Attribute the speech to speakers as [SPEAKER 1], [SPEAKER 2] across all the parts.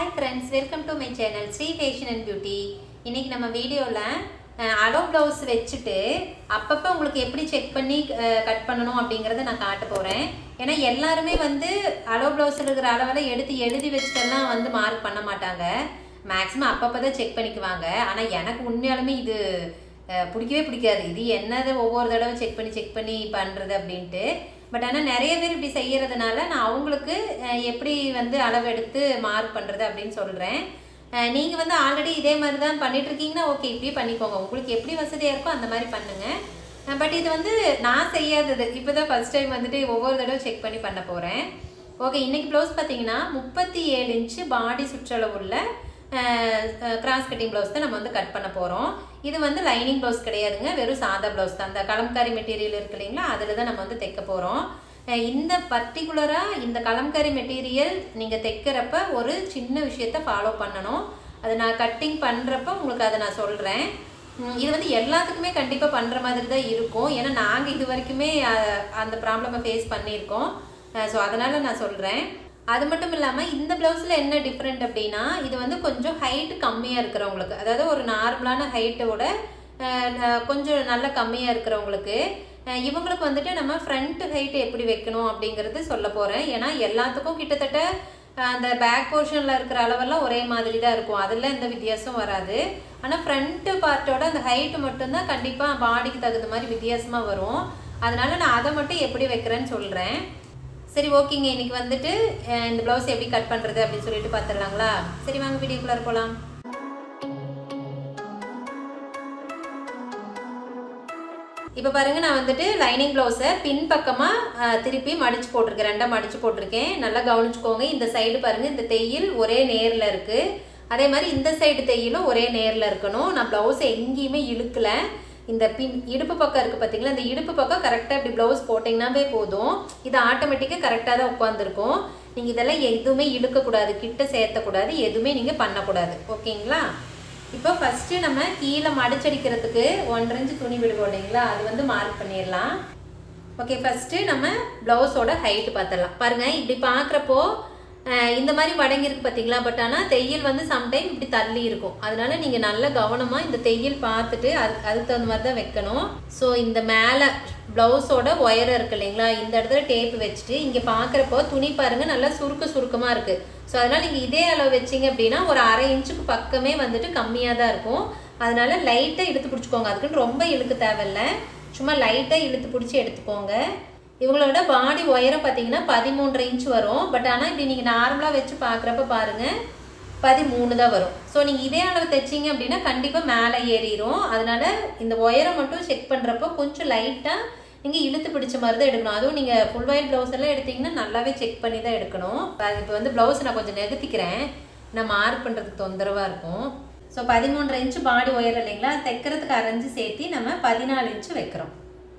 [SPEAKER 1] hi friends welcome to my channel Sri fashion and beauty இன்னைக்கு நம்ம வீடியோவில் அலோ ப்ளவுஸ் வச்சுட்டு அப்பப்போ உங்களுக்கு எப்படி செக் பண்ணி கட் பண்ணணும் அப்படிங்கிறத நான் காட்ட போகிறேன் ஏன்னா எல்லாருமே வந்து அலோ ப்ளவுஸ் இருக்கிற அளவில் எடுத்து எழுதி வச்சுட்டெல்லாம் வந்து மார்க் பண்ண மாட்டாங்க மேக்ஸிமம் அப்பப்போ தான் செக் பண்ணிக்குவாங்க ஆனால் எனக்கு உண்மையாலுமே இது அஹ், பிடிக்கவே பிடிக்காது இது என்னது ஒவ்வொரு தடவை செக் பண்ணி செக் பண்ணி பண்ணுறது அப்படின்ட்டு பட் ஆனால் நிறைய பேர் இப்படி செய்யறதுனால நான் அவங்களுக்கு அஹ், எப்படி வந்து அளவெடுத்து மார்க் பண்ணுறது அப்படின்னு சொல்கிறேன் நீங்கள் வந்து ஆல்ரெடி இதே மாதிரி தான் பண்ணிட்டு இருக்கீங்கன்னா ஓகே இப்படியே பண்ணிக்கோங்க உங்களுக்கு எப்படி வசதியாக இருக்கோ அந்த மாதிரி பண்ணுங்க பட் இது வந்து நான் செய்யாதது இப்போ தான் ஃபர்ஸ்ட் டைம் வந்துட்டு ஒவ்வொரு தடவை செக் பண்ணி பண்ண போகிறேன் ஓகே இன்னைக்கு ப்ளவுஸ் பார்த்தீங்கன்னா முப்பத்தி ஏழு இன்ச்சு பாடி சுற்றளவுள்ள கிராஸ் கட்டிங் ப்ளவுஸ் தான் நம்ம வந்து கட் பண்ண போகிறோம் இது வந்து லைனிங் ப்ளவுஸ் கிடையாதுங்க வெறும் சாதா ப்ளவுஸ் தான் அந்த கலம்காரி மெட்டீரியல் இருக்கு இல்லைங்களா அதில் தான் நம்ம வந்து தைக்க போகிறோம் இந்த பர்டிகுலராக இந்த கலம்காரி மெட்டீரியல் நீங்கள் தைக்கிறப்ப ஒரு சின்ன விஷயத்த ஃபாலோ பண்ணணும் அதை நான் கட்டிங் பண்ணுறப்ப உங்களுக்கு அதை நான் சொல்கிறேன் இது வந்து எல்லாத்துக்குமே கண்டிப்பாக பண்ணுற மாதிரி தான் இருக்கும் ஏன்னா நாங்கள் இது வரைக்குமே அஹ், அந்த ப்ராப்ளமை ஃபேஸ் பண்ணியிருக்கோம் ஸோ அதனால் நான் சொல்கிறேன் அது மட்டும் இல்லாமல் இந்த ப்ளவுஸில் என்ன டிஃப்ரெண்ட் அப்படின்னா இது வந்து கொஞ்சம் ஹைட் கம்மியாக இருக்கிறவங்களுக்கு அதாவது ஒரு நார்மலான ஹைட்டோட கொஞ்சம் நல்ல கம்மியாக இருக்கிறவங்களுக்கு அஹ், இவங்களுக்கு வந்துட்டு நம்ம ஃப்ரண்ட் ஹைட் எப்படி வைக்கணும் அப்படிங்கிறது சொல்ல போகிறேன் ஏன்னா எல்லாத்துக்கும் கிட்டத்தட்ட அஹ், அந்த பேக் போர்ஷனில் இருக்கிற அளவெல்லாம் ஒரே மாதிரி தான் இருக்கும் அதில் எந்த வித்தியாசம் வராது ஆனால் ஃப்ரண்ட் பார்ட்டோட அந்த ஹைட்டு மட்டும்தான் கண்டிப்பாக பாடிக்கு தகுந்த மாதிரி வித்தியாசமாக வரும் அதனால நான் அதை மட்டும் எப்படி வைக்கிறேன்னு சொல்கிறேன் சரி ஓகேங்க இன்னைக்கு வந்துட்டு அஹ், இந்த ப்ளவுஸ் எப்படி கட் பண்ணுறது அப்படின்னு சொல்லிட்டு பார்த்துடலாங்களா சரி வாங்க வீடியோக்குள்ளார போகலாம் இப்போ பாருங்க நான் வந்துட்டு லைனிங் ப்ளவுஸை பின் பக்கமாக திருப்பி மடிச்சு போட்டிருக்கேன் ரெண்டாக மடிச்சு போட்டிருக்கேன் நல்லா கவனிச்சுக்கோங்க இந்த சைடு பாருங்க இந்த தையல் ஒரே நேரில் இருக்கு அதே மாதிரி இந்த சைடு தையலும் ஒரே நேரில் இருக்கணும் நான் ப்ளவுஸை எங்கேயுமே இழுக்கல இந்த பின் இடுப்பு பக்கம் இருக்கு பார்த்தீங்களா இந்த இடுப்பு பக்கம் கரெக்டாக இப்படி ப்ளவுஸ் போட்டிங்கன்னாவே போதும் இது ஆட்டோமேட்டிக்காக கரெக்டாக தான் உட்காந்துருக்கும் நீங்கள் இதெல்லாம் எதுவுமே இழுக்கக்கூடாது கிட்ட சேர்த்தக்கூடாது எதுவுமே நீங்கள் பண்ணக்கூடாது ஓகேங்களா இப்போ ஃபஸ்ட்டு நம்ம கீழே மடிச்சடிக்கிறதுக்கு ஒன்றரை இன்ச்சு துணி விடுவோம் இல்லைங்களா அது வந்து மார்க் பண்ணிடலாம் ஓகே ஃபஸ்ட்டு நம்ம ப்ளவுஸோட ஹைட் பார்த்துடலாம் பாருங்க இப்படி பார்க்குறப்போ இந்த மாதிரி மடங்கிருக்கு பார்த்தீங்களா பட் ஆனால் தையல் வந்து சம்டைம் இப்படி தள்ளி இருக்கும் அதனால நீங்கள் நல்ல கவனமாக இந்த தையல் பார்த்துட்டு அது அதுக்கு தகுந்த மாதிரி தான் வைக்கணும் ஸோ இந்த மேலே ப்ளவுஸோட ஒயர் இருக்கு இல்லைங்களா இந்த இடத்துல டேப் வச்சுட்டு இங்கே பார்க்குறப்போ துணி பாருங்க நல்லா சுருக்க சுருக்கமாக இருக்குது ஸோ அதனால் நீங்கள் இதே அளவு வச்சிங்க அப்படின்னா ஒரு அரை இன்ச்சுக்கு பக்கமே வந்துட்டு கம்மியாக தான் இருக்கும் அதனால லைட்டாக இழுத்து பிடிச்சிக்கோங்க அதுக்குன்னு ரொம்ப இழுக்க தேவையில்ல சும்மா லைட்டாக இழுத்து பிடிச்சி எடுத்துக்கோங்க இவங்களோட பாடி உயரம் பார்த்தீங்கன்னா பதிமூன்றரை இன்ச் வரும் பட் ஆனால் இப்படி நீங்கள் நார்மலாக வச்சு பார்க்குறப்ப பாருங்கள் பதிமூணு தான் வரும் ஸோ நீங்கள் இதே அளவு தைச்சிங்க அப்படின்னா கண்டிப்பாக மேலே ஏறிடும் அதனால இந்த உயரம் மட்டும் செக் பண்ணுறப்போ கொஞ்சம் லைட்டாக நீங்கள் இழுத்து பிடிச்ச மாதிரி தான் எடுக்கணும் அதுவும் நீங்கள் ஃபுல் ஒயர் ப்ளவுஸ் எல்லாம் எடுத்தீங்கன்னா நல்லாவே செக் பண்ணி தான் எடுக்கணும் இப்போ வந்து ப்ளவுஸ் நான் கொஞ்சம் நெகத்திக்கிறேன் நான் மார்க் பண்ணுறதுக்கு தொந்தரவாக இருக்கும் ஸோ பதிமூன்றரை இன்ச்சு பாடி உயரம் இல்லைங்களா தைக்கிறதுக்கு அரைஞ்சு சேர்த்து நம்ம பதினாலு இன்ச்சு வைக்கிறோம்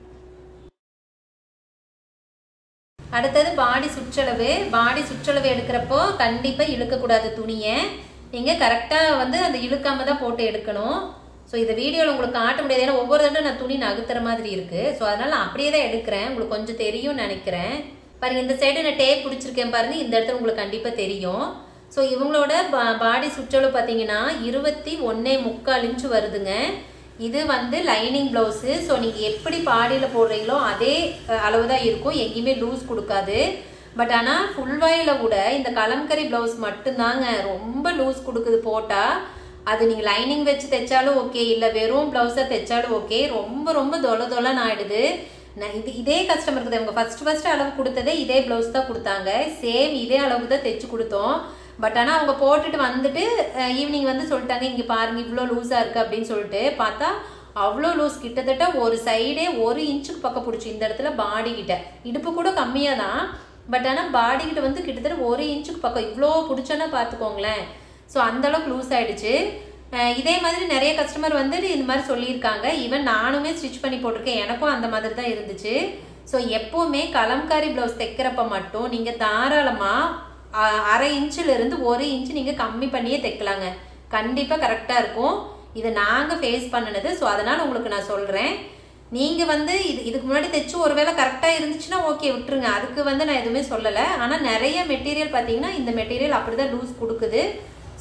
[SPEAKER 1] அடுத்தது பாடி சுற்றளவு பாடி சுற்றளவு எடுக்கிறப்போ கண்டிப்பாக இழுக்கக்கூடாது துணியை நீங்கள் கரெக்டாக வந்து அந்த இழுக்காம தான் போட்டு எடுக்கணும் ஸோ இந்த வீடியோவில் உங்களுக்கு காட்ட முடியாது ஏன்னா ஒவ்வொரு தடவை நான் துணி நகுத்துற மாதிரி இருக்குது ஸோ அதனால் நான் அப்படியே தான் எடுக்கிறேன் உங்களுக்கு கொஞ்சம் தெரியும்னு நினைக்கிறேன் பாருங்க இந்த சைடு நான் டேப் பிடிச்சிருக்கேன் பாருங்க இந்த இடத்துல உங்களுக்கு கண்டிப்பாக தெரியும் ஸோ இவங்களோட பா பாடி சுற்றளவு பார்த்தீங்கன்னா இருபத்தி ஒன்னே முக்கால் இன்ச்சு வருதுங்க இது வந்து லைனிங் ப்ளவுஸு ஸோ நீங்கள் எப்படி பாடியில் போடுறீங்களோ அதே அஹ், அளவு தான் இருக்கும் எங்கேயுமே லூஸ் கொடுக்காது பட் ஆனால் ஃபுல் வாயில் கூட இந்த கலம்கரி ப்ளவுஸ் மட்டும்தாங்க ரொம்ப லூஸ் கொடுக்குது போட்டால் அது நீங்கள் லைனிங் வச்சு தைச்சாலும் ஓகே இல்லை வெறும் ப்ளவுஸாக தைச்சாலும் ஓகே ரொம்ப ரொம்ப தொலை தொலைன்னு ஆயிடுது நான் இது இதே கஸ்டமருக்கு தான் இவங்க ஃபர்ஸ்ட் ஃபர்ஸ்ட் அளவு கொடுத்ததே இதே ப்ளவுஸ் தான் கொடுத்தாங்க சேம் இதே அளவுக்கு தான் தைச்சு கொடுத்தோம் பட் ஆனால் அவங்க போட்டுட்டு வந்துட்டு ஈவினிங் வந்து சொல்லிட்டாங்க இங்கே பாருங்க இவ்வளோ லூஸாக இருக்குது அப்படின்னு சொல்லிட்டு பார்த்தா அவ்வளோ லூஸ் கிட்டத்தட்ட ஒரு சைடே ஒரு இன்ச்சுக்கு பக்கம் பிடிச்சி இந்த இடத்துல பாடி கிட்ட இடுப்பு கூட கம்மியாக தான் பட் ஆனால் பாடி கிட்ட வந்து கிட்டத்தட்ட ஒரு இன்ச்சுக்கு பக்கம் இவ்வளோ பிடிச்சோன்னா பார்த்துக்கோங்களேன் ஸோ அந்தளவுக்கு லூஸ் ஆயிடுச்சு அஹ் இதே மாதிரி நிறைய கஸ்டமர் வந்து இந்த மாதிரி சொல்லியிருக்காங்க ஈவன் நானுமே ஸ்டிச் பண்ணி போட்டிருக்கேன் எனக்கும் அந்த மாதிரி தான் இருந்துச்சு ஸோ எப்போவுமே கலம்காரி ப்ளவுஸ் தைக்கிறப்ப மட்டும் நீங்கள் தாராளமாக அரை இன்ச்சில் இருந்து ஒரு இன்ச்சு நீங்கள் கம்மி பண்ணியே தைக்கலாங்க கண்டிப்பாக கரெக்டாக இருக்கும் இதை நாங்கள் ஃபேஸ் பண்ணினது ஸோ அதனால் உங்களுக்கு நான் சொல்கிறேன் நீங்கள் வந்து இது இதுக்கு முன்னாடி தைச்சு ஒருவேளை கரெக்டாக இருந்துச்சுன்னா ஓகே விட்டுருங்க அதுக்கு வந்து நான் எதுவுமே சொல்லலை ஆனால் நிறைய மெட்டீரியல் பார்த்தீங்கன்னா இந்த மெட்டீரியல் அப்படி தான் லூஸ் கொடுக்குது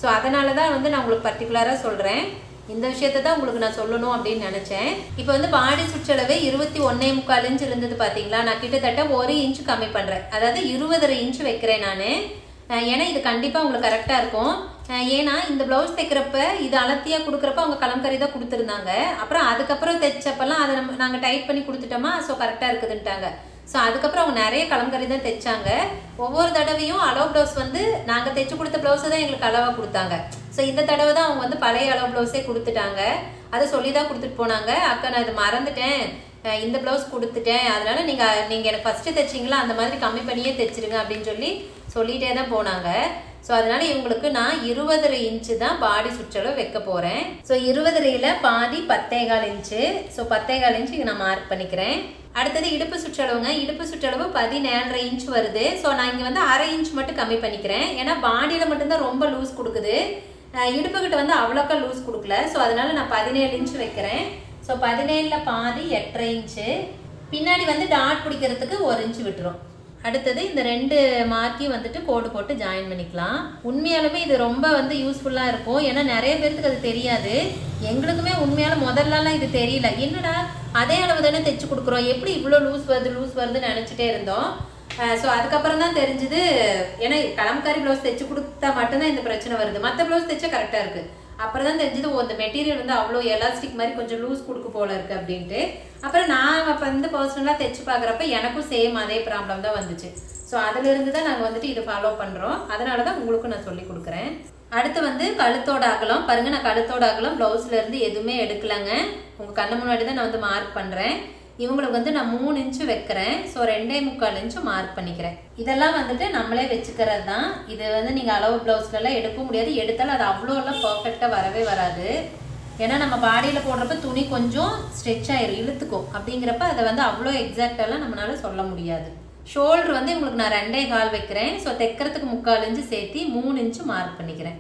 [SPEAKER 1] ஸோ அதனால தான் வந்து நான் உங்களுக்கு பர்டிகுலராக சொல்கிறேன் இந்த விஷயத்தை தான் உங்களுக்கு நான் சொல்லணும் அப்படின்னு நினச்சேன் இப்போ வந்து பாடி சுற்றளவு இருபத்தி ஒன்னே முக்கால் இன்ச் இருந்தது பார்த்தீங்களா நான் கிட்டத்தட்ட ஒரு இன்ச் கம்மி பண்ணுறேன் அதாவது இருபதரை இன்ச் வைக்கிறேன் நான் ஏன்னா இது கண்டிப்பாக உங்களுக்கு கரெக்டாக இருக்கும் அஹ் ஏன்னா இந்த ப்ளவுஸ் தைக்கிறப்ப இது அலத்தியாக கொடுக்குறப்ப அவங்க கலம்கரி தான் கொடுத்துருந்தாங்க அப்புறம் அதுக்கப்புறம் தைச்சப்பெல்லாம் அதை நம்ம நாங்கள் டைட் பண்ணி கொடுத்துட்டோமா ஸோ கரெக்டாக இருக்குதுன்ட்டாங்க ஸோ அதுக்கப்புறம் அவங்க நிறைய கலம்கரி தான் தைச்சாங்க ஒவ்வொரு தடவையும் அளவு ப்ளவுஸ் வந்து நாங்கள் தைச்சு கொடுத்த ப்ளவுஸை தான் எங்களுக்கு அளவாக கொடுத்தாங்க ஸோ இந்த தடவை தான் அவங்க வந்து பழைய அளவு ப்ளவுஸே கொடுத்துட்டாங்க அதை சொல்லி தான் கொடுத்துட்டு போனாங்க அக்கா நான் இது மறந்துட்டேன் அஹ் இந்த ப்ளவுஸ் கொடுத்துட்டேன் அதனால நீங்கள் நீங்கள் எனக்கு ஃபஸ்ட்டு தைச்சிங்களா அந்த மாதிரி கம்மி பண்ணியே தைச்சிருங்க அப்படின்னு சொல்லி சொல்லிட்டே தான் போனாங்க ஸோ அதனால இவங்களுக்கு நான் இருபதரை இன்ச்சு தான் பாடி சுற்றளவு வைக்க போகிறேன் ஸோ இருபதரையில் பாதி பத்தேகால் இன்ச்சு ஸோ பத்தேகால் இன்ச்சு இங்க நான் மார்க் பண்ணிக்கிறேன் அடுத்தது இடுப்பு சுற்றளவுங்க இடுப்பு சுற்றளவு பதினேழரை இன்ச் வருது ஸோ நான் இங்கே வந்து அரை இன்ச் மட்டும் கம்மி பண்ணிக்கிறேன் ஏன்னா பாடியில் மட்டும்தான் ரொம்ப லூஸ் கொடுக்குது அஹ் இடுப்புக்கிட்ட வந்து அவ்வளோக்கா லூஸ் கொடுக்கல ஸோ அதனால நான் பதினேழு இன்ச் வைக்கிறேன் ஸோ பதினேழில் பாதி எட்டரை இன்ச்சு பின்னாடி வந்து டாட் பிடிக்கிறதுக்கு ஒரு இன்ச் விட்டுரும் அடுத்தது இந்த ரெண்டு மார்க்கையும் வந்துட்டு கோடு போட்டு ஜாயின் பண்ணிக்கலாம் உண்மையாலுமே இது ரொம்ப வந்து யூஸ்ஃபுல்லாக இருக்கும் ஏன்னா நிறைய பேர்த்துக்கு அது தெரியாது எங்களுக்குமே உண்மையால முதல்லலாம் இது தெரியல என்னடா அதே அளவு தானே தைச்சு கொடுக்குறோம் எப்படி இவ்வளோ லூஸ் வருது லூஸ் வருதுன்னு நினச்சிட்டே இருந்தோம் ஸோ அதுக்கப்புறம் தான் தெரிஞ்சுது ஏன்னா கலம்காரி ப்ளவுஸ் தைச்சு கொடுத்தா மட்டும்தான் இந்த பிரச்சனை வருது மற்ற ப்ளவுஸ் தைச்சா கரெக்டாக இருக்குது அப்புறம் தான் தெரிஞ்சது ஓ இந்த மெட்டீரியல் வந்து அவ்வளோ எலாஸ்டிக் மாதிரி கொஞ்சம் லூஸ் கொடுக்கு போல இருக்கு அப்படின்ட்டு அப்புறம் நான் அப்போ வந்து பர்சனலாக தைச்சு பார்க்குறப்ப எனக்கும் சேம் அதே ப்ராப்ளம் தான் வந்துச்சு ஸோ அதிலிருந்து தான் நாங்கள் வந்துட்டு இதை ஃபாலோ பண்ணுறோம் அதனால தான் உங்களுக்கும் நான் சொல்லி கொடுக்குறேன் அடுத்து வந்து கழுத்தோட அகலம் பாருங்க நான் கழுத்தோட அகலம் ப்ளவுஸ்ல இருந்து எதுவுமே எடுக்கலங்க உங்கள் கண்ணு முன்னாடி தான் நான் வந்து மார்க் பண்ணுறேன் இவங்களுக்கு வந்து நான் மூணு இன்ச்சு வைக்கிறேன் ஸோ ரெண்டே முக்கால் இன்ச்சு மார்க் பண்ணிக்கிறேன் இதெல்லாம் வந்துட்டு நம்மளே வச்சுக்கிறது தான் இது வந்து நீங்கள் அளவு ப்ளவுஸ்லலாம் எடுக்க முடியாது எடுத்தாலும் அது அவ்வளோலாம் பர்ஃபெக்டாக வரவே வராது ஏன்னா நம்ம பாடியில் போடுறப்ப துணி கொஞ்சம் ஸ்ட்ரெச் ஆயிரும் இழுத்துக்கும் அப்படிங்கிறப்ப அதை வந்து அவ்வளோ எக்ஸாக்டெல்லாம் நம்மளால சொல்ல முடியாது ஷோல்டர் வந்து உங்களுக்கு நான் ரெண்டே கால் வைக்கிறேன் ஸோ தைக்கிறதுக்கு முக்கால் இன்ச்சு சேர்த்து மூணு இன்ச்சு மார்க் பண்ணிக்கிறேன்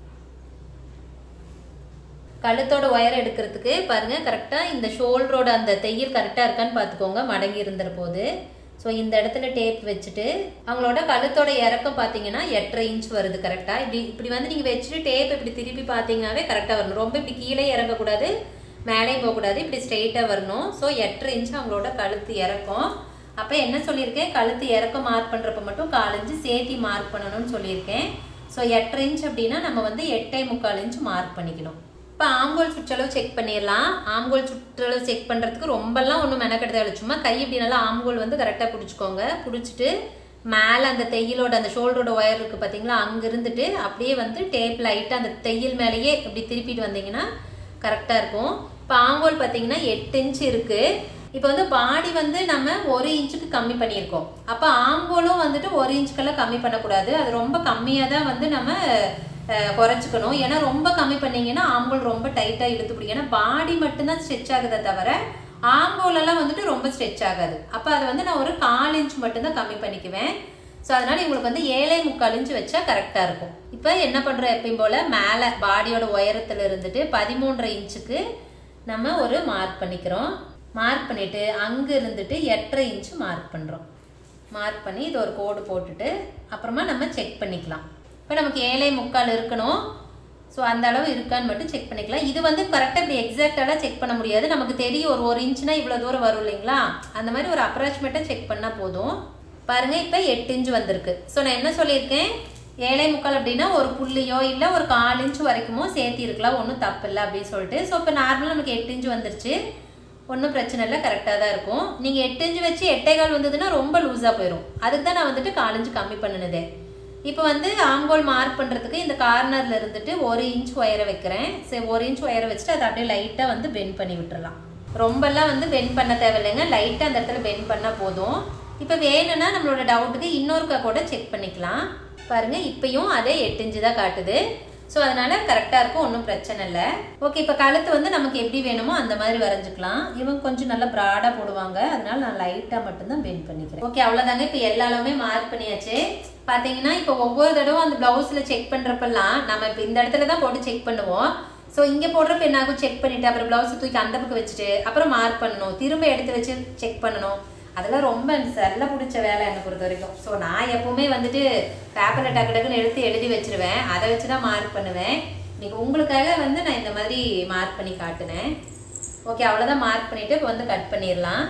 [SPEAKER 1] கழுத்தோட ஒயர் எடுக்கிறதுக்கு பாருங்க கரெக்டாக இந்த ஷோல்டரோட அந்த தையல் கரெக்டாக இருக்கான்னு பார்த்துக்கோங்க மடங்கி இருந்துற போது ஸோ இந்த இடத்துல டேப் வச்சுட்டு அவங்களோட கழுத்தோட இறக்கம் பார்த்தீங்கன்னா எட்டரை இன்ச் வருது கரெக்டாக இப்படி இப்படி வந்து நீங்கள் வச்சுட்டு டேப் இப்படி திருப்பி பார்த்தீங்கன்னாவே கரெக்டாக வரணும் ரொம்ப இப்படி கீழே இறங்கக்கூடாது மேலேயும் போகக்கூடாது இப்படி ஸ்ட்ரெயிட்டாக வரணும் ஸோ எட்டரை இன்ச் அவங்களோட கழுத்து இறக்கம் அப்போ என்ன சொல்லியிருக்கேன் கழுத்து இறக்கம் மார்க் பண்ணுறப்ப மட்டும் காலஞ்சு சேர்த்தி மார்க் பண்ணணும்னு சொல்லியிருக்கேன் ஸோ எட்டரை இன்ச் அப்படின்னா நம்ம வந்து எட்டே முக்கால் இன்ச் மார்க் பண்ணிக்கணும் இப்போ ஆம்கோல் சுற்றளவு செக் பண்ணிடலாம் ஆம்கோல் சுற்றளவு செக் பண்ணுறதுக்கு ரொம்பலாம் ஒன்றும் மெனக்கெடுத்தாலும் சும்மா கை இப்படி நல்லா ஆம்கோல் வந்து கரெக்டாக பிடிச்சிக்கோங்க பிடிச்சிட்டு மேலே அந்த தையலோட அந்த ஷோல்டரோட ஒயர் இருக்குது பார்த்தீங்களா அங்கே இருந்துட்டு அப்படியே வந்து டேப் லைட்டாக அந்த தையல் மேலேயே இப்படி திருப்பிட்டு வந்தீங்கன்னா கரெக்டாக இருக்கும் இப்போ ஆங்கோல் பார்த்தீங்கன்னா எட்டு இன்ச் இருக்குது இப்போ வந்து பாடி வந்து நம்ம ஒரு இன்ச்சுக்கு கம்மி பண்ணியிருக்கோம் அப்போ ஆங்கோலும் வந்துட்டு ஒரு இன்ச்சுக்கெல்லாம் கம்மி பண்ணக்கூடாது அது ரொம்ப கம்மியாக தான் வந்து நம்ம அஹ், குறைச்சிக்கணும் ஏன்னா ரொம்ப கம்மி பண்ணீங்கன்னா ஆங்கோல் ரொம்ப டைட்டாக இழுத்து பிடிக்கும் ஏன்னா பாடி மட்டும்தான் ஸ்ட்ரெச் ஆகுதே தவிர ஆங்கோலெல்லாம் வந்துட்டு ரொம்ப ஸ்ட்ரெச் ஆகாது அப்போ அதை வந்து நான் ஒரு கால் இன்ச் மட்டும்தான் கம்மி பண்ணிக்குவேன் ஸோ அதனால இவங்களுக்கு வந்து ஏழை முக்கால் இன்ச் வச்சா கரெக்டாக இருக்கும் இப்போ என்ன பண்ணுறோம் எப்பயும் போல் மேலே பாடியோட உயரத்தில் இருந்துட்டு பதிமூன்றரை இன்ச்சுக்கு நம்ம ஒரு மார்க் பண்ணிக்கிறோம் மார்க் பண்ணிட்டு அங்கே இருந்துட்டு எட்டரை இன்ச்சு மார்க் பண்ணுறோம் மார்க் பண்ணி இது ஒரு கோடு போட்டுட்டு அப்புறமா நம்ம செக் பண்ணிக்கலாம் இப்போ நமக்கு ஏழை முக்கால் இருக்கணும் ஸோ அந்த அளவு இருக்கான்னு மட்டும் செக் பண்ணிக்கலாம் இது வந்து கரெக்டாக இப்படி எக்ஸாக்டாலாம் செக் பண்ண முடியாது நமக்கு தெரியும் ஒரு ஒரு இன்ச்சுனா இவ்வளோ தூரம் வரும் இல்லைங்களா அந்த மாதிரி ஒரு அப்ராச்மெண்ட்டாக செக் பண்ணால் போதும் பாருங்க இப்போ எட்டு இன்ச் வந்திருக்கு ஸோ நான் என்ன சொல்லியிருக்கேன் ஏழை முக்கால் அப்படின்னா ஒரு புள்ளியோ இல்லை ஒரு கால் இன்ச் வரைக்குமோ சேர்த்தி இருக்கலாம் ஒன்றும் தப்பு இல்லை அப்படின்னு சொல்லிட்டு ஸோ இப்போ நார்மலாக நமக்கு எட்டு இன்ச் வந்துருச்சு ஒன்றும் பிரச்சனை இல்லை கரெக்டாக தான் இருக்கும் நீங்கள் எட்டு இன்ச் வச்சு எட்டே கால் வந்ததுன்னா ரொம்ப லூஸாக போயிடும் அதுக்கு தான் நான் வந்துட்டு கால் இன்ச் கம்மி பண்ணினதே இப்போ வந்து ஆங்கோல் மார்க் பண்ணுறதுக்கு இந்த கார்னரில் இருந்துட்டு ஒரு இன்ச் ஒயரை வைக்கிறேன் சரி ஒரு இன்ச் ஒயரை வச்சுட்டு அதை அப்படியே லைட்டாக வந்து பெண்ட் பண்ணி விட்டுறலாம் ரொம்பலாம் வந்து பெண்ட் பண்ண தேவையில்லைங்க லைட்டாக அந்த இடத்துல பெண்ட் பண்ணால் போதும் இப்போ வேணும்னா நம்மளோட டவுட்டுக்கு இன்னொருக்கா கூட செக் பண்ணிக்கலாம் பாருங்க இப்பயும் அதே எட்டு இன்ச்சு தான் காட்டுது ஸோ அதனால கரெக்டாக இருக்கும் ஒன்றும் பிரச்சனை இல்லை ஓகே இப்போ கழுத்து வந்து நமக்கு எப்படி வேணுமோ அந்த மாதிரி வரைஞ்சிக்கலாம் இவங்க கொஞ்சம் நல்லா ப்ராடாக போடுவாங்க அதனால நான் லைட்டாக மட்டும்தான் பெண்ட் பண்ணிக்கிறேன் ஓகே அவ்வளோதாங்க இப்போ எல்லா அளவுமே மார்க் பண்ணியாச்சு பார்த்தீங்கன்னா இப்போ ஒவ்வொரு தடவை அந்த ப்ளவுஸில் செக் பண்ணுறப்பெல்லாம் நம்ம இப்போ இந்த இடத்துல தான் போட்டு செக் பண்ணுவோம் ஸோ இங்கே போடுறப்ப என்ன ஆகும் செக் பண்ணிட்டு அப்புறம் ப்ளவுஸ் தூக்கி அந்த பக்கம் வச்சுட்டு அப்புறம் மார்க் பண்ணணும் திரும்ப எடுத்து வச்சு செக் பண்ணணும் அதெல்லாம் ரொம்ப செல்ல பிடிச்ச வேலை என்னை பொறுத்த வரைக்கும் ஸோ நான் எப்பவுமே வந்துட்டு பேப்பரில் டக்கு டக்குன்னு எடுத்து எழுதி வச்சிருவேன் அதை வச்சு தான் மார்க் பண்ணுவேன் இன்னைக்கு உங்களுக்காக வந்து நான் இந்த மாதிரி மார்க் பண்ணி காட்டுனேன் ஓகே அவ்வளோதான் மார்க் பண்ணிவிட்டு இப்போ வந்து கட் பண்ணிடலாம்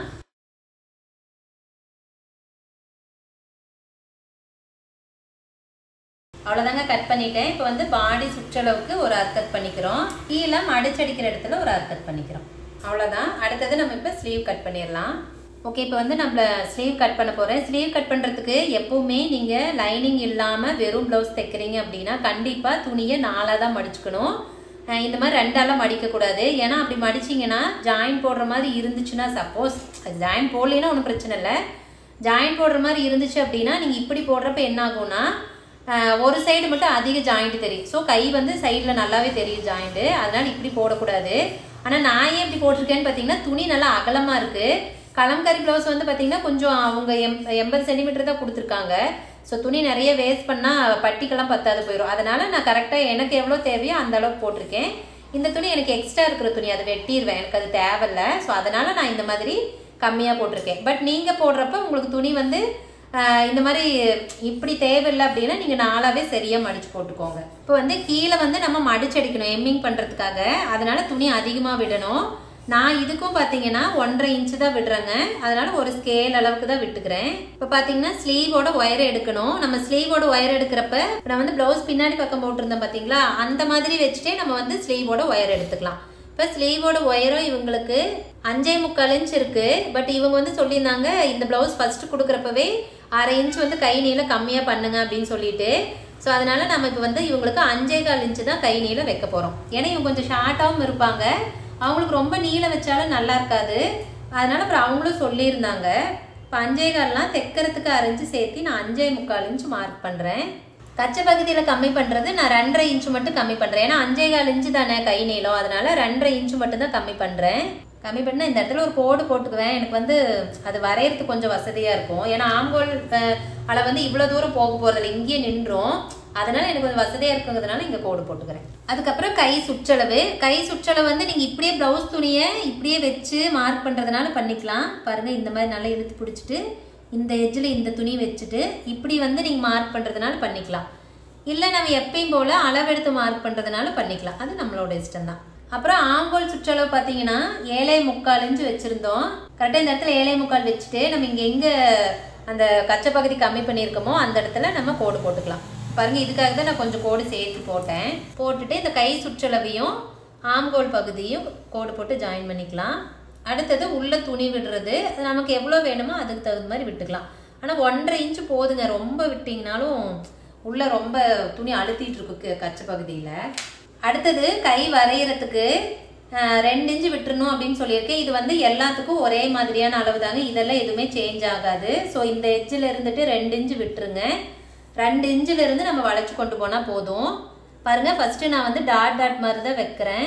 [SPEAKER 1] அவ்வளோதாங்க கட் பண்ணிட்டேன் இப்போ வந்து பாடி சுற்றளவுக்கு ஒரு அர் கட் பண்ணிக்கிறோம் கீழே மடிச்சடிக்கிற இடத்துல ஒரு அர் கட் பண்ணிக்கிறோம் அவ்வளோதான் அடுத்தது நம்ம இப்போ ஸ்லீவ் கட் பண்ணிடலாம் ஓகே இப்போ வந்து நம்ம ஸ்லீவ் கட் பண்ண போகிறேன் ஸ்லீவ் கட் பண்ணுறதுக்கு எப்போவுமே நீங்கள் லைனிங் இல்லாமல் வெறும் ப்ளவுஸ் தைக்கிறீங்க அப்படின்னா கண்டிப்பாக துணியை நாலாக தான் மடிச்சுக்கணும் அஹ் இந்த மாதிரி ரெண்டாலாம் மடிக்கக்கூடாது ஏன்னா அப்படி மடிச்சிங்கன்னா ஜாயின் போடுற மாதிரி இருந்துச்சுன்னா சப்போஸ் அது ஜாயின் போடலைன்னா ஒன்றும் பிரச்சனை இல்லை ஜாயின் போடுற மாதிரி இருந்துச்சு அப்படின்னா நீங்கள் இப்படி போடுறப்ப என்ன ஆகும்னா ஆஹ் ஒரு சைடு மட்டும் அதிக ஜாயிண்ட் தெரியும் ஸோ கை வந்து சைடில் நல்லாவே தெரியும் ஜாயிண்ட்டு அதனால இப்படி போடக்கூடாது ஆனால் நான் ஏன் இப்படி போட்டிருக்கேன்னு பார்த்தீங்கன்னா துணி நல்லா அகலமாக இருக்குது கலம்காரி ப்ளவுஸ் வந்து பார்த்தீங்கன்னா கொஞ்சம் அவங்க எம் எண்பது சென்டிமீட்டர் தான் கொடுத்துருக்காங்க ஸோ துணி நிறைய வேஸ்ட் பண்ணால் பட்டிக்கெல்லாம் பத்தாது போயிடும் அதனால நான் கரெக்டாக எனக்கு எவ்வளோ தேவையோ அந்த அளவுக்கு போட்டிருக்கேன் இந்த துணி எனக்கு எக்ஸ்ட்ரா இருக்கிற துணி அதை வெட்டிடுவேன் எனக்கு அது தேவையில்ல ஸோ அதனால நான் இந்த மாதிரி கம்மியாக போட்டிருக்கேன் பட் நீங்கள் போடுறப்ப உங்களுக்கு துணி வந்து ஆஹ் இந்த மாதிரி இப்படி தேவையில்லை அப்படின்னா நீங்கள் நாளாவே சரியாக மடிச்சு போட்டுக்கோங்க இப்போ வந்து கீழே வந்து நம்ம மடிச்சடிக்கணும் எம்மிங் பண்ணுறதுக்காக அதனால துணி அதிகமாக விடணும் நான் இதுக்கும் பார்த்தீங்கன்னா ஒன்றரை இன்ச்சு தான் விடுறேங்க அதனால ஒரு ஸ்கேல் அளவுக்கு தான் விட்டுக்கிறேன் இப்போ பார்த்தீங்கன்னா ஸ்லீவோட ஒயரை எடுக்கணும் நம்ம ஸ்லீவோட ஒயர் எடுக்கிறப்ப நான் வந்து ப்ளவுஸ் பின்னாடி பக்கம் போட்டிருந்தேன் பார்த்தீங்களா அந்த மாதிரி வச்சுட்டே நம்ம வந்து ஸ்லீவோட ஒயர் எடுத்துக்கலாம் இப்போ ஸ்லீவோட ஒயரும் இவங்களுக்கு அஞ்சே முக்கால் இன்ச் இருக்கு பட் இவங்க வந்து சொல்லியிருந்தாங்க இந்த ப்ளவுஸ் ஃபர்ஸ்ட் கொடுக்குறப்பவே அரை இன்ச் வந்து கை நீளம் கம்மியாக பண்ணுங்க அப்படின்னு சொல்லிட்டு ஸோ அதனால நம்ம இப்போ வந்து இவங்களுக்கு அஞ்சே கால் இன்ச்சு தான் கை நீளம் வைக்க போகிறோம் ஏன்னா இவங்க கொஞ்சம் ஷார்ட்டாகவும் இருப்பாங்க அவங்களுக்கு ரொம்ப நீளம் வச்சாலும் நல்லா இருக்காது அதனால அப்புறம் அவங்களும் சொல்லியிருந்தாங்க இப்போ அஞ்சே கால்லாம் தைக்கிறதுக்கு அரைஞ்சு சேர்த்து நான் அஞ்சே முக்கால் இன்ச் மார்க் பண்ணுறேன் கச்சை பகுதியில் கம்மி பண்ணுறது நான் ரெண்டரை இன்ச்சு மட்டும் கம்மி பண்ணுறேன் ஏன்னா அஞ்சே கால் இன்ச்சு தானே கை நீளம் அதனால ரெண்டரை இன்ச்சு மட்டும் தான் கம்மி பண்ணுறேன் கம்மி பண்ண இந்த இடத்துல ஒரு கோடு போட்டுக்குவேன் எனக்கு வந்து அது வரையறதுக்கு கொஞ்சம் வசதியாக இருக்கும் ஏன்னா ஆம்கோல் அஹ், அளவு வந்து இவ்வளோ தூரம் போக போகிறதில்ல இங்கேயே நின்றும் அதனால எனக்கு கொஞ்சம் வசதியாக இருக்குங்கிறதுனால இங்கே கோடு போட்டுக்கிறேன் அதுக்கப்புறம் கை சுற்றளவு கை சுற்றளவு வந்து நீங்கள் இப்படியே ப்ளவுஸ் துணியை இப்படியே வச்சு மார்க் பண்ணுறதுனால பண்ணிக்கலாம் பாருங்கள் இந்த மாதிரி நல்லா இழுத்து பிடிச்சிட்டு இந்த எட்ஜில் இந்த துணி வச்சுட்டு இப்படி வந்து நீங்கள் மார்க் பண்ணுறதுனால பண்ணிக்கலாம் இல்லை நம்ம எப்பயும் போல் அளவெடுத்து மார்க் பண்ணுறதுனால பண்ணிக்கலாம் அது நம்மளோட இஷ்டம் தான் அப்புறம் ஆங்கோல் சுற்றளவு பார்த்தீங்கன்னா ஏழை முக்கால் இன்ச்சு வச்சுருந்தோம் கரெக்டாக இந்த இடத்துல ஏழை முக்கால் வச்சுட்டு நம்ம இங்கே எங்கே அந்த கச்சை பகுதி கம்மி பண்ணியிருக்கோமோ அந்த இடத்துல நம்ம கோடு போட்டுக்கலாம் பாருங்க இதுக்காக தான் நான் கொஞ்சம் கோடு சேர்த்து போட்டேன் போட்டுட்டு இந்த கை சுற்றளவையும் ஆம்கோல் பகுதியும் கோடு போட்டு ஜாயின் பண்ணிக்கலாம் அடுத்தது உள்ள துணி விடுறது அது நமக்கு எவ்வளோ வேணுமோ அதுக்கு தகுந்த மாதிரி விட்டுக்கலாம் ஆனால் ஒன்றரை இன்ச்சு போதுங்க ரொம்ப விட்டிங்கனாலும் உள்ள ரொம்ப துணி அழுத்திட்டு இருக்கு க- கச்சை பகுதியில் அடுத்தது கை வரைகிறதுக்கு அஹ், ரெண்டு இன்ச்சு விட்டுறணும் அப்படின்னு சொல்லியிருக்கேன் இது வந்து எல்லாத்துக்கும் ஒரே மாதிரியான அளவு தாங்க இதெல்லாம் எதுவுமே சேஞ்ச் ஆகாது ஸோ இந்த எட்ஜில் இருந்துட்டு ரெண்டு இன்ச்சு விட்டுருங்க ரெண்டு இன்ச்சில் இருந்து நம்ம வளைச்சு கொண்டு போனால் போதும் பாருங்க ஃபர்ஸ்ட் நான் வந்து டாட் டாட் மாதிரி தான் வைக்கிறேன்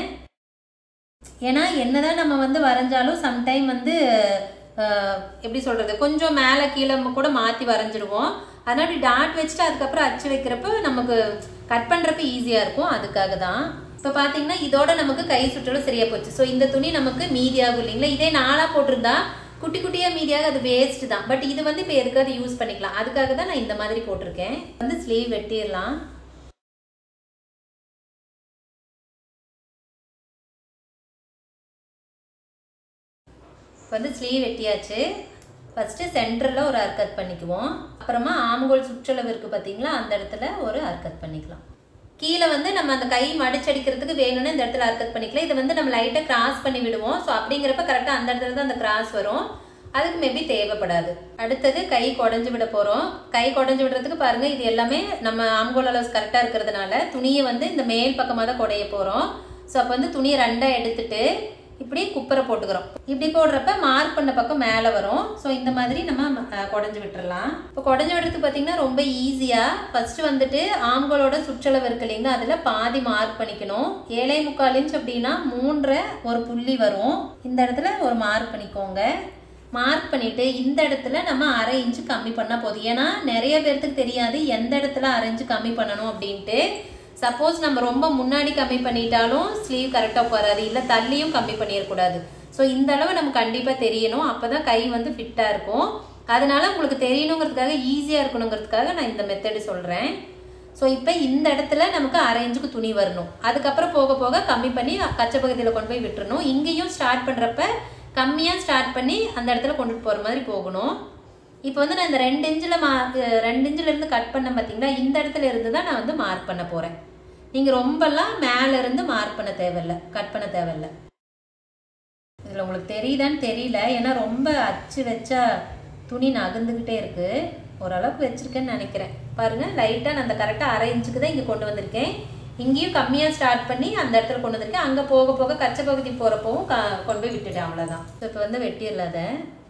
[SPEAKER 1] ஏன்னா என்னதான் நம்ம வந்து வரைஞ்சாலும் சம்டைம் வந்து அஹ், எப்படி சொல்றது கொஞ்சம் மேலே கீழே கூட மாற்றி வரைஞ்சிடுவோம் அதனால இப்படி டாட் வச்சுட்டு அதுக்கப்புறம் அச்சு வைக்கிறப்ப நமக்கு கட் பண்ணுறப்ப ஈஸியாக இருக்கும் அதுக்காக தான் இப்போ பார்த்தீங்கன்னா இதோட நமக்கு கை சுற்றலும் சரியா போச்சு ஸோ இந்த துணி நமக்கு மீதியாகும் இல்லைங்களா இதே நாளாக போட்டிருந்தா குட்டி குட்டியாக மீதியாக அது வேஸ்ட் தான் பட் இது வந்து இப்போ எதுக்காவது யூஸ் பண்ணிக்கலாம் அதுக்காக தான் நான் இந்த மாதிரி போட்டிருக்கேன் வந்து ஸ்லீவ் வெட்டிடலாம் இப்போ வந்து ஸ்லீவ் வெட்டியாச்சு ஃபஸ்ட்டு சென்டரில் ஒரு அர்க்கட் பண்ணிக்குவோம் அப்புறமா ஆம்கோல் சுற்றளவு இருக்குது பார்த்தீங்களா அந்த இடத்துல ஒரு அர்க்கட் பண்ணிக்கலாம் கீழே வந்து நம்ம அந்த கை மடிச்சடிக்கிறதுக்கு வேணும்னு இந்த இடத்துல அர்க்கட் பண்ணிக்கலாம் இதை வந்து நம்ம லைட்டாக கிராஸ் பண்ணி விடுவோம் ஸோ அப்படிங்கிறப்ப கரெக்டாக அந்த இடத்துல தான் அந்த கிராஸ் வரும் அதுக்கு மேபி தேவைப்படாது அடுத்தது கை குடஞ்சு விட போகிறோம் கை குடஞ்சு விடுறதுக்கு பாருங்க இது எல்லாமே நம்ம ஆம்கோல் அளவு கரெக்டாக இருக்கிறதுனால துணியை வந்து இந்த மேல் பக்கமாக தான் குடைய போகிறோம் ஸோ அப்போ வந்து துணியை ரெண்டாக எடுத்துட்டு இப்படி குப்பரை போட்டுக்கிறோம் இப்படி போடுறப்ப மார்க் பண்ண பக்கம் மேலே வரும் ஸோ இந்த மாதிரி நம்ம அஹ், குடஞ்சு விட்டுறலாம் இப்போ குடஞ்சு விடுறதுக்கு பார்த்தீங்கன்னா ரொம்ப ஈஸியாக ஃபர்ஸ்ட் வந்துட்டு ஆண்களோட சுற்றளவு இருக்கு இல்லைங்களா அதில் பாதி மார்க் பண்ணிக்கணும் ஏழை முக்கால் இன்ச் அப்படின்னா மூன்றரை ஒரு புள்ளி வரும் இந்த இடத்துல ஒரு மார்க் பண்ணிக்கோங்க மார்க் பண்ணிட்டு இந்த இடத்துல நம்ம அரை இன்ச்சு கம்மி பண்ணா போதும் ஏன்னா நிறைய பேர்த்துக்கு தெரியாது எந்த இடத்துல அரை இன்ச்சு கம்மி பண்ணணும் அப்படின்ட்டு சப்போஸ் நம்ம ரொம்ப முன்னாடி கம்மி பண்ணிட்டாலும் ஸ்லீவ் கரெக்டாக வராது இல்லை தள்ளியும் கம்மி பண்ணிடக்கூடாது ஸோ இந்த அளவு நமக்கு கண்டிப்பாக தெரியணும் அப்போ தான் கை வந்து ஃபிட்டாக இருக்கும் அதனால உங்களுக்கு தெரியணுங்கிறதுக்காக ஈஸியாக இருக்கணுங்கிறதுக்காக நான் இந்த மெத்தடு சொல்கிறேன் ஸோ இப்போ இந்த இடத்துல நமக்கு அரை இன்ச்சுக்கு துணி வரணும் அதுக்கப்புறம் போக போக கம்மி பண்ணி கச்சை பகுதியில் கொண்டு போய் விட்டுறணும் இங்கேயும் ஸ்டார்ட் பண்ணுறப்ப கம்மியாக ஸ்டார்ட் பண்ணி அந்த இடத்துல கொண்டுட்டு போகிற மாதிரி போகணும் இப்போ வந்து நான் இந்த ரெண்டு இன்ச்சில் மா அஹ் ரெண்டு இன்ச்சில் இருந்து கட் பண்ண பார்த்தீங்களா இந்த இடத்துல இருந்து தான் நான் வந்து மார்க் பண்ண போகிறேன் நீங்கள் ரொம்பலாம் மேலே இருந்து மார்க் பண்ண தேவையில்ல கட் பண்ண தேவையில்ல இதில் உங்களுக்கு தெரியுதான்னு தெரியல ஏன்னா ரொம்ப அச்சு வச்சா துணி நகர்ந்துக்கிட்டே இருக்கு ஓரளவுக்கு வச்சிருக்கேன்னு நினைக்கிறேன் பாருங்க லைட்டாக நான் அந்த கரெக்டாக அரை இன்ச்சுக்கு தான் இங்கே கொண்டு வந்திருக்கேன் இங்கேயும் கம்மியாக ஸ்டார்ட் பண்ணி அந்த இடத்துல கொண்டு வந்திருக்கேன் அங்கே போக போக கச்சை பகுதி போகிறப்பவும் க கொண்டு போய் விட்டுட்டேன் அவ்வளோதான் ஸோ இப்போ வந்து வெட்டிடல அதை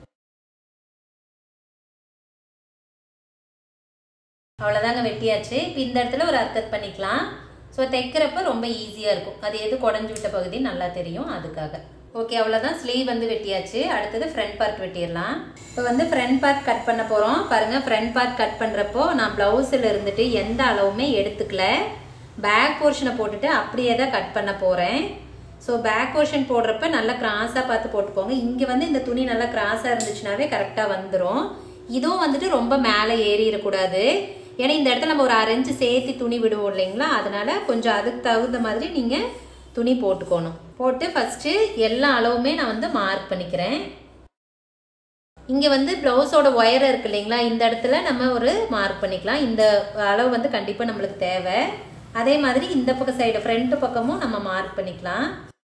[SPEAKER 1] அவ்வளோதாங்க வெட்டியாச்சு இப்போ இந்த இடத்துல ஒரு அர்த்தத் பண்ணிக்கலாம் ஸோ தைக்கிறப்ப ரொம்ப ஈஸியாக இருக்கும் அது எது குடஞ்சி விட்ட பகுதி நல்லா தெரியும் அதுக்காக ஓகே அவ்வளோதான் ஸ்லீவ் வந்து வெட்டியாச்சு அடுத்தது ஃப்ரண்ட் பார்ட் வெட்டிடலாம் இப்போ வந்து ஃப்ரண்ட் பார்ட் கட் பண்ண போகிறோம் பாருங்கள் ஃப்ரண்ட் பார்ட் கட் பண்ணுறப்போ நான் ப்ளவுஸில் இருந்துட்டு எந்த அளவுமே எடுத்துக்கல பேக் போர்ஷனை போட்டுட்டு அப்படியே தான் கட் பண்ண போகிறேன் ஸோ பேக் போர்ஷன் போடுறப்ப நல்லா கிராஸாக பார்த்து போட்டுக்கோங்க இங்கே வந்து இந்த துணி நல்லா கிராஸாக இருந்துச்சுனாவே கரெக்டாக வந்துடும் இதுவும் வந்துட்டு ரொம்ப மேலே ஏறிடக்கூடாது ஏன்னா இந்த இடத்துல நம்ம ஒரு அரைஞ்சு சேர்த்து துணி விடுவோம் இல்லைங்களா அதனால கொஞ்சம் அதுக்கு தகுந்த மாதிரி நீங்கள் துணி போட்டுக்கணும் போட்டு ஃபஸ்ட்டு எல்லா அளவுமே நான் வந்து மார்க் பண்ணிக்கிறேன் இங்கே வந்து ப்ளவுஸோட ஒயர் இருக்கு இல்லைங்களா இந்த இடத்துல நம்ம ஒரு மார்க் பண்ணிக்கலாம் இந்த அளவு வந்து கண்டிப்பாக நம்மளுக்கு தேவை அதே மாதிரி இந்த பக்கம் சைடு ஃப்ரண்ட் பக்கமும் நம்ம மார்க் பண்ணிக்கலாம்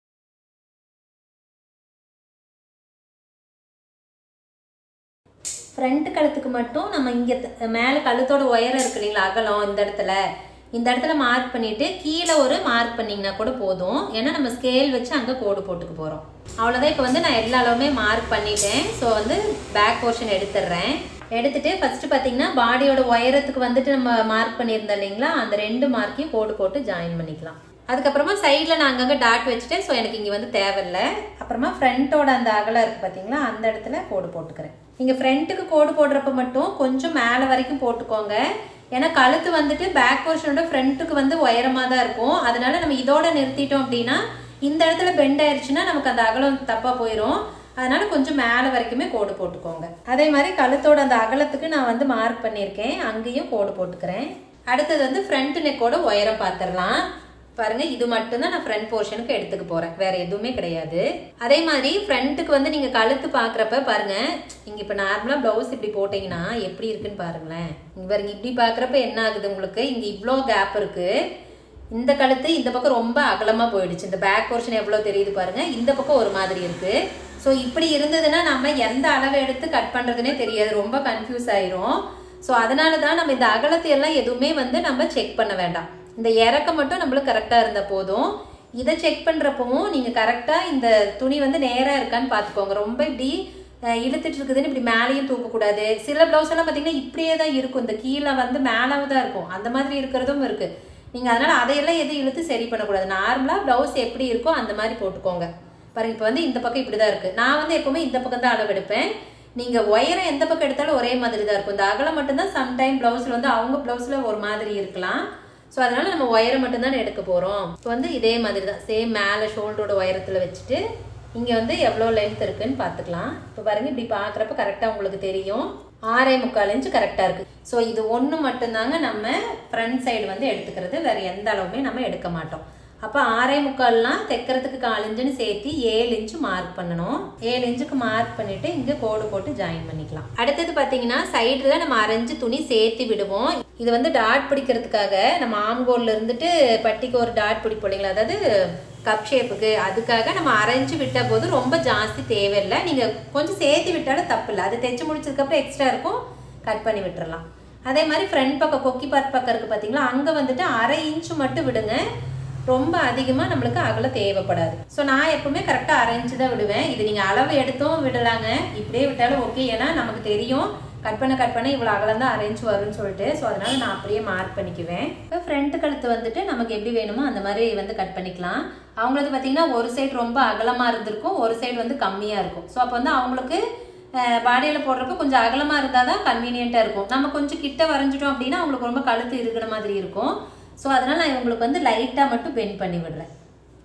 [SPEAKER 1] ஃப்ரண்ட் கழுத்துக்கு மட்டும் நம்ம இங்கே மேலே கழுத்தோட உயரம் இருக்கு இல்லைங்களா அகலம் இந்த இடத்துல இந்த இடத்துல மார்க் பண்ணிட்டு கீழே ஒரு மார்க் பண்ணிங்கன்னா கூட போதும் ஏன்னா நம்ம ஸ்கேல் வச்சு அங்கே கோடு போட்டுக்க போகிறோம் அவ்வளோதான் இப்போ வந்து நான் எல்லா அளவுமே மார்க் பண்ணிட்டேன் ஸோ வந்து பேக் போர்ஷன் எடுத்துடுறேன் எடுத்துட்டு ஃபர்ஸ்ட் பார்த்தீங்கன்னா பாடியோட உயரத்துக்கு வந்துட்டு நம்ம மார்க் பண்ணியிருந்தோம் இல்லைங்களா அந்த ரெண்டு மார்க்கையும் கோடு போட்டு ஜாயின் பண்ணிக்கலாம் அதுக்கப்புறமா சைடில் நான் அங்கங்கே டாட் வச்சுட்டேன் ஸோ எனக்கு இங்கே வந்து தேவையில்ல அப்புறமா ஃப்ரண்ட்டோட அந்த அகலம் இருக்குது பார்த்தீங்களா அந்த இடத்துல கோடு போட்டுக்கிறேன் நீங்கள் ஃப்ரண்ட்டுக்கு கோடு போடுறப்ப மட்டும் கொஞ்சம் மேலே வரைக்கும் போட்டுக்கோங்க ஏன்னா கழுத்து வந்துட்டு பேக் போர்ஷனோட ஃப்ரண்ட்டுக்கு வந்து உயரமாக தான் இருக்கும் அதனால நம்ம இதோட நிறுத்திட்டோம் அப்படின்னா இந்த இடத்துல பெண்ட் ஆயிடுச்சுன்னா நமக்கு அந்த அகலம் தப்பாக போயிடும் அதனால கொஞ்சம் மேலே வரைக்குமே கோடு போட்டுக்கோங்க அதே மாதிரி கழுத்தோட அந்த அகலத்துக்கு நான் வந்து மார்க் பண்ணியிருக்கேன் அங்கேயும் கோடு போட்டுக்கிறேன் அடுத்தது வந்து ஃப்ரண்ட் நெக்கோட உயரம் பார்த்துடலாம் பாருங்க இது மட்டும்தான் நான் ஃப்ரண்ட் போர்ஷனுக்கு எடுத்துக்க போறேன் வேற எதுவுமே கிடையாது அதே மாதிரி ஃப்ரண்ட்டுக்கு வந்து நீங்க கழுத்து பாக்குறப்ப பாருங்க இங்க இப்ப நார்மலா பிளவுஸ் இப்படி போட்டீங்கன்னா எப்படி இருக்குன்னு பாருங்களேன் இங்க பாருங்க இப்படி பாக்குறப்ப என்ன ஆகுது உங்களுக்கு இங்க இவ்வளோ கேப் இருக்கு இந்த கழுத்து இந்த பக்கம் ரொம்ப அகலமா போயிடுச்சு இந்த பேக் போர்ஷன் எவ்வளவு தெரியுது பாருங்க இந்த பக்கம் ஒரு மாதிரி இருக்கு ஸோ இப்படி இருந்ததுன்னா நம்ம எந்த அளவு எடுத்து கட் பண்றதுனே தெரியாது ரொம்ப கன்ஃபியூஸ் ஆயிரும் ஸோ அதனால தான் நம்ம இந்த அகலத்தை எல்லாம் எதுவுமே வந்து நம்ம செக் பண்ண வேண்டாம் இந்த இறக்கம் மட்டும் நம்மளுக்கு கரெக்டாக இருந்தால் போதும் இதை செக் பண்ணுறப்பவும் நீங்கள் கரெக்டாக இந்த துணி வந்து நேராக இருக்கான்னு பார்த்துக்கோங்க ரொம்ப இப்படி அஹ், இழுத்துட்டு இருக்குதுன்னு இப்படி மேலேயும் தூக்கக்கூடாது சில ப்ளவுஸ் எல்லாம் பார்த்தீங்கன்னா இப்படியே தான் இருக்கும் இந்த கீழே வந்து மேலே தான் இருக்கும் அந்த மாதிரி இருக்கிறதும் இருக்குது நீங்கள் அதனால் அதையெல்லாம் எதுவும் இழுத்து சரி பண்ணக்கூடாது நார்மலாக ப்ளவுஸ் எப்படி இருக்கோ அந்த மாதிரி போட்டுக்கோங்க பாருங்க இப்போ வந்து இந்த பக்கம் இப்படி தான் இருக்குது நான் வந்து எப்போவுமே இந்த பக்கம் தான் அளவு எடுப்பேன் நீங்கள் ஒயரம் எந்த பக்கம் எடுத்தாலும் ஒரே மாதிரி தான் இருக்கும் இந்த அகலம் மட்டும்தான் சம்டைம் ப்ளவுஸில் வந்து அவங்க ப்ளவுஸில் ஒரு மாதிரி இருக்கலாம் ஸோ அதனால நம்ம ஒயரை மட்டும்தான் எடுக்க போகிறோம் இப்போ வந்து இதே மாதிரி தான் சேம் மேலே ஷோல்டரோட உயரத்தில் வச்சுட்டு இங்கே வந்து எவ்வளோ லென்த் இருக்குன்னு பார்த்துக்கலாம் இப்போ பாருங்க இப்படி பார்க்குறப்ப கரெக்டாக உங்களுக்கு தெரியும் ஆறே முக்கால் இன்ச்சு கரெக்டாக இருக்குது ஸோ இது ஒன்று மட்டும்தாங்க நம்ம ஃப்ரண்ட் சைடு வந்து எடுத்துக்கிறது வேறு எந்த அளவுமே நம்ம எடுக்க மாட்டோம் அப்போ ஆறே முக்கால்லாம் தைக்கிறதுக்கு கால் இன்ச்சுன்னு சேர்த்து ஏழு இன்ச்சு மார்க் பண்ணணும் ஏழு இன்ச்சுக்கு மார்க் பண்ணிட்டு இங்கே கோடு போட்டு ஜாயின் பண்ணிக்கலாம் அடுத்தது பார்த்தீங்கன்னா சைடில் நம்ம அரைஞ்சு துணி சேர்த்து விடுவோம் இது வந்து டாட் பிடிக்கிறதுக்காக நம்ம ஆம்கோல்ல இருந்துட்டு பட்டிக்கு ஒரு டாட் பிடிப்போம் இல்லைங்களா அதாவது கப் ஷேப்புக்கு அதுக்காக நம்ம அரைஞ்சு விட்ட போது ரொம்ப ஜாஸ்தி தேவையில்லை நீங்கள் கொஞ்சம் சேர்த்து விட்டாலும் தப்பு இல்லை அது தைச்சு முடிச்சதுக்கப்புறம் எக்ஸ்ட்ரா இருக்கும் கட் பண்ணி விட்டுறலாம் அதே மாதிரி ஃப்ரண்ட் பக்கம் கொக்கி பார்ட் பக்கம் இருக்குது பார்த்தீங்களா அங்கே வந்துட்டு அரை இன்ச்சு மட்டும் விடுங்க ரொம்ப அதிகமாக நம்மளுக்கு அகலம் தேவைப்படாது ஸோ நான் எப்பவுமே கரெக்டாக அரை இன்ச்சு தான் விடுவேன் இது நீங்கள் அளவு எடுத்தும் விடலாங்க இப்படியே விட்டாலும் ஓகே ஏன்னா நமக்கு தெரியும் கட் பண்ண கட் பண்ண இவ்வளோ அகலம் தான் அரைஞ்சு வரும்னு சொல்லிட்டு ஸோ அதனால நான் அப்படியே மார்க் பண்ணிக்குவேன் இப்போ ஃப்ரண்ட் கழுத்து வந்துட்டு நமக்கு எப்படி வேணுமோ அந்த மாதிரி வந்து கட் பண்ணிக்கலாம் அவங்களுக்கு பார்த்தீங்கன்னா ஒரு சைடு ரொம்ப அகலமாக இருந்திருக்கும் ஒரு சைடு வந்து கம்மியாக இருக்கும் ஸோ அப்போ வந்து அவங்களுக்கு பாடியில் போடுறப்ப கொஞ்சம் அகலமாக இருந்தால் தான் கன்வீனியண்ட்டாக இருக்கும் நம்ம கொஞ்சம் கிட்ட வரைஞ்சிட்டோம் அப்படின்னா அவங்களுக்கு ரொம்ப கழுத்து இருக்கிற மாதிரி இருக்கும் ஸோ அதனால் நான் இவங்களுக்கு வந்து லைட்டாக மட்டும் பெண்ட் பண்ணி விடுறேன்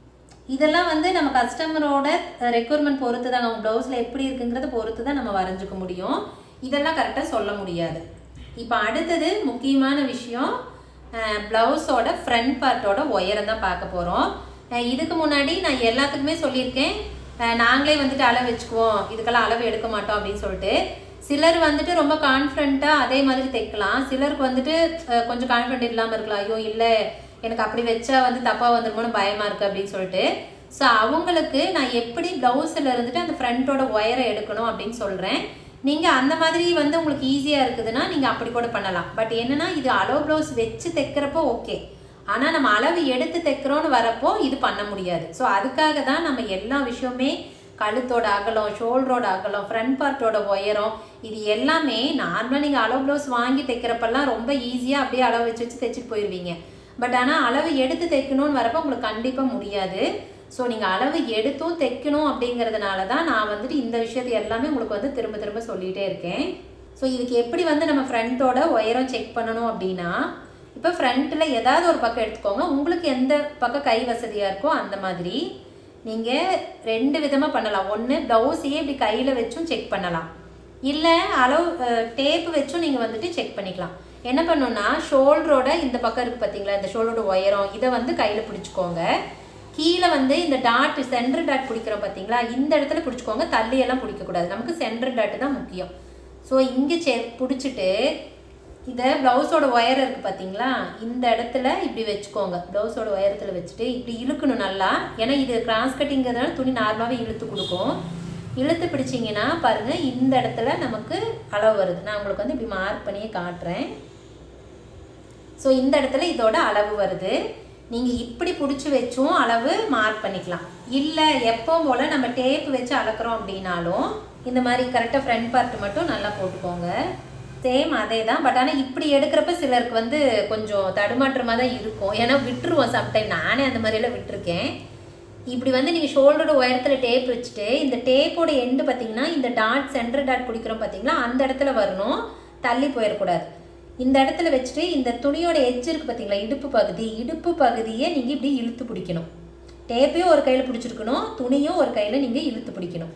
[SPEAKER 1] இதெல்லாம் வந்து நம்ம கஸ்டமரோட ரெக்குயர்மெண்ட் பொறுத்து தான் அவங்க ப்ளவுஸில் எப்படி இருக்குங்கிறத பொறுத்து தான் நம்ம வரைஞ்சிக்க முடியும் இதெல்லாம் கரெக்டாக சொல்ல முடியாது இப்போ அடுத்தது முக்கியமான விஷயம் ப்ளவுஸோட ஃப்ரண்ட் பார்ட்டோட ஒயரம் தான் பார்க்க போகிறோம் இதுக்கு முன்னாடி நான் எல்லாத்துக்குமே சொல்லியிருக்கேன் அஹ் நாங்களே வந்துட்டு அளவு வச்சுக்குவோம் இதுக்கெல்லாம் அளவு எடுக்க மாட்டோம் அப்படின்னு சொல்லிட்டு சிலர் வந்துட்டு ரொம்ப கான்ஃபிடண்ட்டாக அதே மாதிரி தைக்கலாம் சிலருக்கு வந்துட்டு அஹ், கொஞ்சம் கான்ஃபிடென்ட் இல்லாமல் இருக்கலாம் ஐயோ இல்லை எனக்கு அப்படி வச்சா வந்து தப்பாக வந்துருமோன்னு பயமாக இருக்குது அப்படின்னு சொல்லிட்டு ஸோ அவங்களுக்கு நான் எப்படி ப்ளவுஸில் இருந்துட்டு அந்த ஃப்ரண்ட்டோட ஒயரை எடுக்கணும் அப்படின்னு சொல்கிறேன் நீங்கள் அந்த மாதிரி வந்து உங்களுக்கு ஈஸியாக இருக்குதுன்னா நீங்கள் அப்படி கூட பண்ணலாம் பட் என்னன்னா இது அலோ ப்ளவுஸ் வச்சு தைக்கிறப்போ ஓகே ஆனால் நம்ம அளவு எடுத்து தைக்கிறோன்னு வரப்போ இது பண்ண முடியாது ஸோ அதுக்காக தான் நம்ம எல்லா விஷயமே கழுத்தோட அகலம் ஷோல்டரோட அகலம் ஃப்ரண்ட் பார்ட்டோட உயரம் இது எல்லாமே நார்மலாக நீங்கள் அளவு ப்ளவுஸ் வாங்கி தைக்கிறப்பெல்லாம் ரொம்ப ஈஸியாக அப்படியே அளவு வச்சு வச்சு தைச்சிட்டு போயிடுவீங்க பட் ஆனால் அளவு எடுத்து தைக்கணும்னு வரப்போ உங்களுக்கு கண்டிப்பாக முடியாது ஸோ நீங்கள் அளவு எடுத்தும் தைக்கணும் அப்படிங்கிறதுனால தான் நான் வந்துட்டு இந்த விஷயத்தை எல்லாமே உங்களுக்கு வந்து திரும்ப திரும்ப சொல்லிகிட்டே இருக்கேன் ஸோ இதுக்கு எப்படி வந்து நம்ம ஃப்ரண்ட்டோட உயரம் செக் பண்ணணும் அப்படின்னா இப்போ ஃப்ரண்ட்டில் ஏதாவது ஒரு பக்கம் எடுத்துக்கோங்க உங்களுக்கு எந்த பக்கம் கை வசதியாக இருக்கோ அந்த மாதிரி நீங்கள் ரெண்டு விதமாக பண்ணலாம் ஒன்று ப்ளவுஸையே இப்படி கையில் வச்சும் செக் பண்ணலாம் இல்லை அளவு டேப்பு வச்சும் நீங்கள் வந்துட்டு செக் பண்ணிக்கலாம் என்ன பண்ணணும்னா ஷோல்டரோட இந்த பக்கம் இருக்குது பார்த்தீங்களா இந்த ஷோல்டரோட உயரம் இதை வந்து கையில் பிடிச்சிக்கோங்க கீழே வந்து இந்த டாட் சென்டர் டாட் பிடிக்கிறோம் பார்த்தீங்களா இந்த இடத்துல பிடிச்சிக்கோங்க தள்ளியெல்லாம் பிடிக்கக்கூடாது நமக்கு சென்டர் டாட் தான் முக்கியம் ஸோ இங்கே செ பிடிச்சிட்டு இதை ப்ளவுஸோட ஒயர் இருக்குது பார்த்தீங்களா இந்த இடத்துல இப்படி வச்சுக்கோங்க ப்ளவுஸோட உயரத்தில் வச்சுட்டு இப்படி இழுக்கணும் நல்லா ஏன்னா இது கிராஸ் கட்டிங்கிறதுனால துணி நார்மலாகவே இழுத்து கொடுக்கும் இழுத்து பிடிச்சிங்கன்னா பாருங்கள் இந்த இடத்துல நமக்கு அளவு வருது நான் உங்களுக்கு வந்து இப்படி மார்க் பண்ணியே காட்டுறேன் ஸோ இந்த இடத்துல இதோட அளவு வருது நீங்கள் இப்படி பிடிச்சி வச்சும் அளவு மார்க் பண்ணிக்கலாம் இல்லை எப்பவும் போல் நம்ம டேப் வச்சு அளக்குறோம் அப்படின்னாலும் இந்த மாதிரி கரெக்டாக ஃப்ரண்ட் பார்ட் மட்டும் நல்லா போட்டுக்கோங்க சேம் அதே தான் பட் ஆனால் இப்படி எடுக்கிறப்ப சிலருக்கு வந்து கொஞ்சம் தடுமாற்றமாக தான் இருக்கும் ஏன்னா விட்டுருவோம் சம்டைம் நானே அந்த மாதிரியெல்லாம் விட்டுருக்கேன் இப்படி வந்து நீங்கள் ஷோல்டரோட உயரத்தில் டேப் வச்சுட்டு இந்த டேப்போட எண்டு பார்த்தீங்கன்னா இந்த டாட் சென்டர் டாட் பிடிக்கிறோம் பார்த்தீங்களா அந்த இடத்துல வரணும் தள்ளி போயிடக்கூடாது இந்த இடத்துல வச்சுட்டு இந்த துணியோட எட்ஜ் இருக்கு பார்த்தீங்களா இடுப்பு பகுதி இடுப்பு பகுதியை நீங்கள் இப்படி இழுத்து பிடிக்கணும் டேப்பையும் ஒரு கையில் பிடிச்சிருக்கணும் துணியும் ஒரு கையில் நீங்கள் இழுத்து பிடிக்கணும்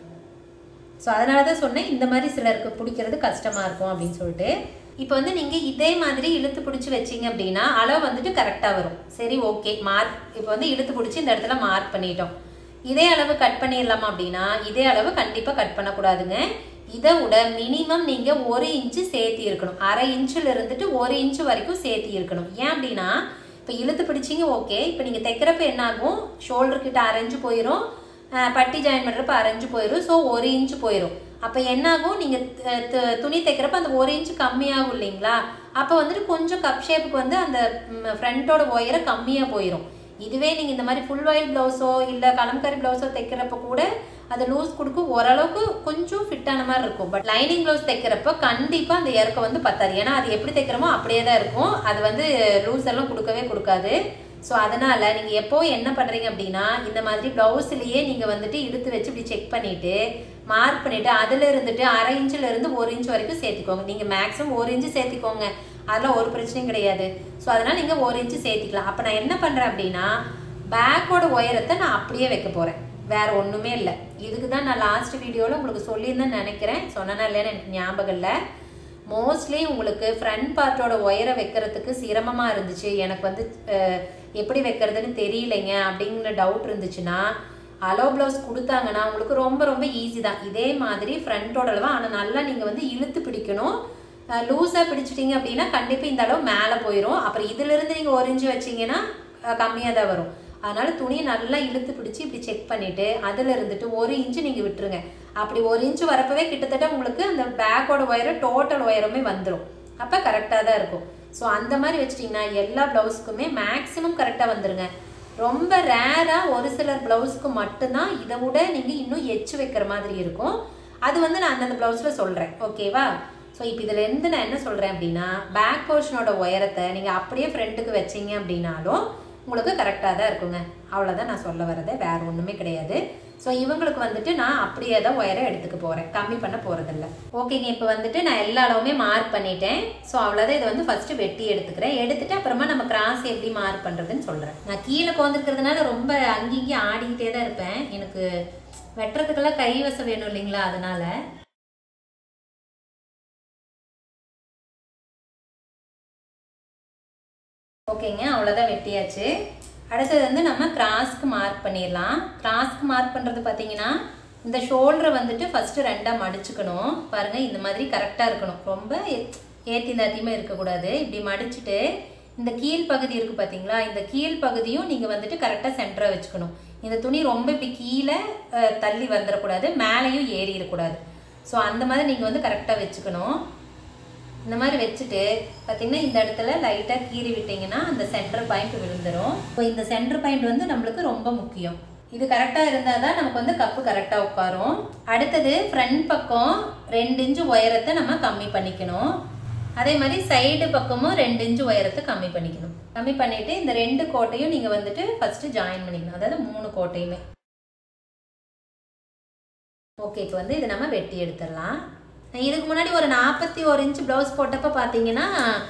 [SPEAKER 1] ஸோ அதனால தான் சொன்னேன் இந்த மாதிரி சிலருக்கு பிடிக்கிறது கஷ்டமாக இருக்கும் அப்படின்னு சொல்லிட்டு இப்போ வந்து நீங்கள் இதே மாதிரி இழுத்து பிடிச்சி வச்சீங்க அப்படின்னா அளவு வந்துட்டு கரெக்டாக வரும் சரி ஓகே மார்க் இப்போ வந்து இழுத்து பிடிச்சி இந்த இடத்துல மார்க் பண்ணிட்டோம் இதே அளவு கட் பண்ணிடலாமா அப்படின்னா இதே அளவு கண்டிப்பாக கட் பண்ணக்கூடாதுங்க இதை விட மினிமம் நீங்கள் ஒரு இன்ச்சு சேர்த்தி இருக்கணும் அரை இன்ச்சில் இருந்துட்டு ஒரு இன்ச்சு வரைக்கும் சேர்த்தி இருக்கணும் ஏன் அப்படின்னா இப்போ இழுத்து பிடிச்சிங்க ஓகே இப்போ நீங்கள் தைக்கிறப்ப என்ன ஆகும் ஷோல்டர் கிட்ட அரைஞ்சு போயிடும் அஹ் பட்டி ஜாயின் பண்ணுறப்ப அரைஞ்சு போயிடும் ஸோ ஒரு இன்ச்சு போயிடும் அப்போ என்னாகும் நீங்கள் துணி தைக்கிறப்ப அந்த ஒரு இன்ச்சு கம்மியாகும் இல்லைங்களா அப்போ வந்துட்டு கொஞ்சம் கப் ஷேப்புக்கு வந்து அந்த ஃப்ரண்ட்டோட ஒயரை கம்மியாக போயிடும் இதுவே நீங்கள் இந்த மாதிரி ஃபுல் ஒயில் ப்ளவுஸோ இல்லை கலம்காரி ப்ளவுஸோ தைக்கிறப்ப கூட அது லூஸ் கொடுக்கும் ஓரளவுக்கு கொஞ்சம் ஃபிட்டான மாதிரி இருக்கும் பட் லைனிங் ப்ளவுஸ் தைக்கிறப்ப கண்டிப்பாக அந்த இறக்கம் வந்து பத்தாது ஏன்னா அது எப்படி தைக்கிறோமோ அப்படியே தான் இருக்கும் அது வந்து லூஸ் எல்லாம் கொடுக்கவே கொடுக்காது ஸோ அதனால நீங்கள் எப்போ என்ன பண்ணுறீங்க அப்படின்னா இந்த மாதிரி ப்ளவுஸ்லேயே நீங்கள் வந்துட்டு இழுத்து வச்சு இப்படி செக் பண்ணிட்டு மார்க் பண்ணிட்டு அதில் இருந்துட்டு அரை இன்ச்சில் இருந்து ஒரு இன்ச் வரைக்கும் சேர்த்திக்கோங்க நீங்கள் மேக்ஸிமம் ஒரு இன்ச்சு சேர்த்திக்கோங்க அதெல்லாம் ஒரு பிரச்சனையும் கிடையாது ஸோ அதனால் நீங்கள் ஒரு இன்ச்சு சேர்த்திக்கலாம் அப்போ நான் என்ன பண்ணுறேன் அப்படின்னா பேக்கோட உயரத்தை நான் அப்படியே வைக்க போகிறேன் வேற ஒன்றுமே இல்லை இதுக்கு தான் நான் லாஸ்ட் வீடியோவில் உங்களுக்கு சொல்லியிருந்தேன் நினைக்கிறேன் சொன்னேன்னா இல்லைன்னு எனக்கு ஞாபகம் இல்லை மோஸ்ட்லி உங்களுக்கு ஃப்ரண்ட் பார்ட்டோட ஒயரை வைக்கிறதுக்கு சிரமமாக இருந்துச்சு எனக்கு வந்து அஹ், எப்படி வைக்கிறதுன்னு தெரியலைங்க அப்படிங்கிற டவுட் இருந்துச்சுன்னா அலோ ப்ளவுஸ் கொடுத்தாங்கன்னா உங்களுக்கு ரொம்ப ரொம்ப ஈஸி தான் இதே மாதிரி ஃப்ரண்ட்டோட அளவு ஆனால் நல்லா நீங்கள் வந்து இழுத்து பிடிக்கணும் லூஸாக பிடிச்சிட்டிங்க அப்படின்னா கண்டிப்பாக இந்த அளவு மேலே போயிடும் அப்புறம் இதிலிருந்து நீங்கள் ஒரு இன்ச்சு வச்சீங்கன்னா கம்மியாக தான் வரும் அதனால துணியை நல்லா இழுத்து பிடிச்சி இப்படி செக் பண்ணிட்டு அதில் இருந்துட்டு ஒரு இன்ச்சு நீங்கள் விட்டுருங்க அப்படி ஒரு இன்ச்சு வரப்பவே கிட்டத்தட்ட உங்களுக்கு அந்த பேக்கோட ஒயரும் டோட்டல் ஒயருமே வந்துடும் அப்போ கரெக்டாக தான் இருக்கும் ஸோ அந்த மாதிரி வச்சிட்டிங்கன்னா எல்லா ப்ளவுஸுக்குமே மேக்ஸிமம் கரெக்டாக வந்துருங்க ரொம்ப ரேராக ஒரு சிலர் ப்ளவுஸ்க்கு மட்டும்தான் இதை விட நீங்கள் இன்னும் எச்சு வைக்கிற மாதிரி இருக்கும் அது வந்து நான் அந்தந்த ப்ளவுஸில் சொல்கிறேன் ஓகேவா ஸோ இப்போ இதில் இருந்து நான் என்ன சொல்கிறேன் அப்படின்னா பேக் போர்ஷனோட உயரத்தை நீங்கள் அப்படியே ஃப்ரண்ட்டுக்கு வச்சீங்க அப்படின்னாலும் உங்களுக்கு கரெக்டாக தான் இருக்குங்க அவ்வளோதான் நான் சொல்ல வரது வேற ஒன்றுமே கிடையாது ஸோ இவங்களுக்கு வந்துட்டு நான் அப்படியே தான் ஒயரை எடுத்துக்க போகிறேன் கம்மி பண்ண போகிறதில்ல ஓகேங்க இப்போ வந்துட்டு நான் எல்லா அளவுமே மார்க் பண்ணிட்டேன் ஸோ அவ்வளோதான் இதை வந்து ஃபஸ்ட்டு வெட்டி எடுத்துக்கிறேன் எடுத்துட்டு அப்புறமா நம்ம கிராஸ் எப்படி மார்க் பண்ணுறதுன்னு சொல்கிறேன் நான் கீழே கோந்துருக்கிறதுனால ரொம்ப அங்கேயும் ஆடிக்கிட்டே தான் இருப்பேன் எனக்கு வெட்டுறதுக்கெல்லாம் கை வசம் வேணும் இல்லைங்களா அதனால ஓகேங்க அவ்வளோதான் வெட்டியாச்சு அடுத்தது வந்து நம்ம கிராஸ்க்கு மார்க் பண்ணிடலாம் கிராஸ்க்கு மார்க் பண்ணுறது பார்த்தீங்கன்னா இந்த ஷோல்டரை வந்துட்டு ஃபஸ்ட்டு ரெண்டாக மடிச்சுக்கணும் பாருங்கள் இந்த மாதிரி கரெக்டாக இருக்கணும் ரொம்ப ஏற்றி தாத்தியமாக இருக்கக்கூடாது இப்படி மடிச்சுட்டு இந்த கீழ் பகுதி இருக்குது பார்த்தீங்களா இந்த கீழ் பகுதியும் நீங்கள் வந்துட்டு கரெக்டாக சென்டராக வச்சுக்கணும் இந்த துணி ரொம்ப இப்படி கீழே தள்ளி வந்துடக்கூடாது மேலேயும் ஏறிடக்கூடாது ஸோ அந்த மாதிரி நீங்கள் வந்து கரெக்டாக வச்சுக்கணும் இந்த மாதிரி வச்சுட்டு பார்த்தீங்கன்னா இந்த இடத்துல லைட்டாக கீறி விட்டிங்கன்னா அந்த சென்டர் பாயிண்ட் விழுந்துடும் இப்போ இந்த சென்டர் பாயிண்ட் வந்து நம்மளுக்கு ரொம்ப முக்கியம் இது கரெக்டாக இருந்தால் தான் நமக்கு வந்து கப்பு கரெக்டாக உட்காரும் அடுத்தது ஃப்ரண்ட் பக்கம் ரெண்டு இன்ச்சு உயரத்தை நம்ம கம்மி பண்ணிக்கணும் அதே மாதிரி சைடு பக்கமும் ரெண்டு இன்ச்சு உயரத்தை கம்மி பண்ணிக்கணும் கம்மி பண்ணிவிட்டு இந்த ரெண்டு கோட்டையும் நீங்கள் வந்துட்டு ஃபஸ்ட்டு ஜாயின் பண்ணிக்கணும் அதாவது மூணு கோட்டையுமே ஓகே இப்போ வந்து இதை நம்ம வெட்டி எடுத்துடலாம் இதுக்கு முன்னாடி ஒரு நாற்பத்தி ஒரு இன்ச் ப்ளவுஸ் போட்டப்போ பார்த்தீங்கன்னா